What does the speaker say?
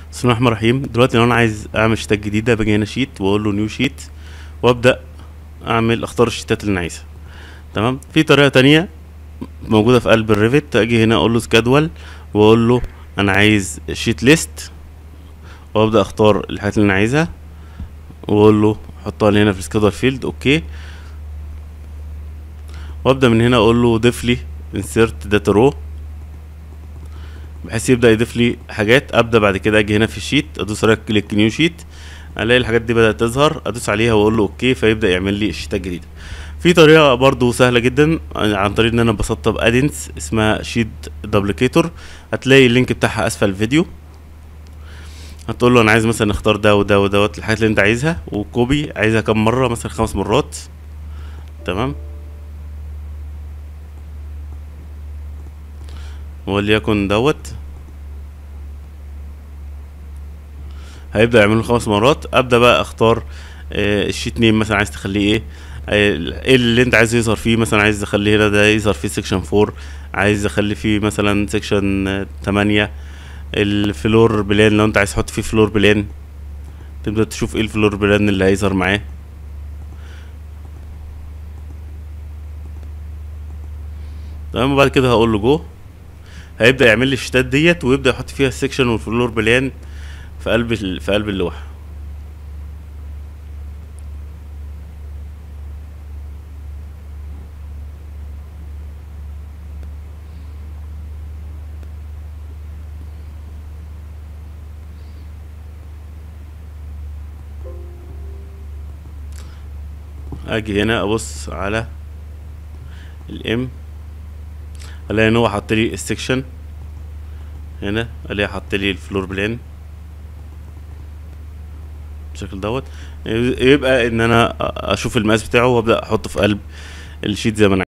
بسم الله الرحمن الرحيم دلوقتي لو انا عايز اعمل شيتات جديده باجي هنا شيت واقول له نيو شيت وابدا اعمل اختار الشيتات اللي انا عايزها تمام في طريقه تانية موجوده في قلب الريفت اجي هنا اقول له سكادول واقول له انا عايز شيت ليست وابدا اختار الحاجات اللي انا عايزها واقول له حطها لي هنا في السكادول فيلد اوكي وابدا من هنا اقول له ضيف لي انسيرت داتا رو بحيث يبدا يضيف لي حاجات ابدا بعد كده اجي هنا في الشيت ادوس على كليك نيو شيت الاقي الحاجات دي بدات تظهر ادوس عليها واقول له اوكي فيبدا يعمل لي الشيتات الجديده في طريقه برضو سهله جدا عن طريق ان انا بسطب ادنس اسمها شيت دبليكيتور هتلاقي اللينك بتاعها اسفل الفيديو هتقول له انا عايز مثلا اختار ده وده ودوت الحاجات اللي انت عايزها وكوبي عايزها كم مره مثلا خمس مرات تمام وليكن دوت هيبدا يعمله خمس مرات ابدا بقى اختار آه الشيت نيم مثلا عايز تخليه ايه ايه اللي انت عايز يظهر فيه مثلا عايز اخليه هنا ده يظهر فيه سيكشن فور عايز اخلي فيه مثلا سيكشن تمانية الفلور بلان لو انت عايز تحط فيه فلور بلان تبدا تشوف ايه الفلور بلان اللي هيظهر معاه تمام وبعد كده هقول له جو هيبدا يعمل لي الشتات ديت ويبدا يحط فيها السكشن والفلور بلان في قلب في قلب اللوحه اجي هنا ابص على الام الاقي ان هو حط لي السكشن هنا الاقي حط لي الفلور بلان بالشكل دوت يبقى ان انا اشوف المقاس بتاعه وابدا احطه في قلب الشيت زي ما انا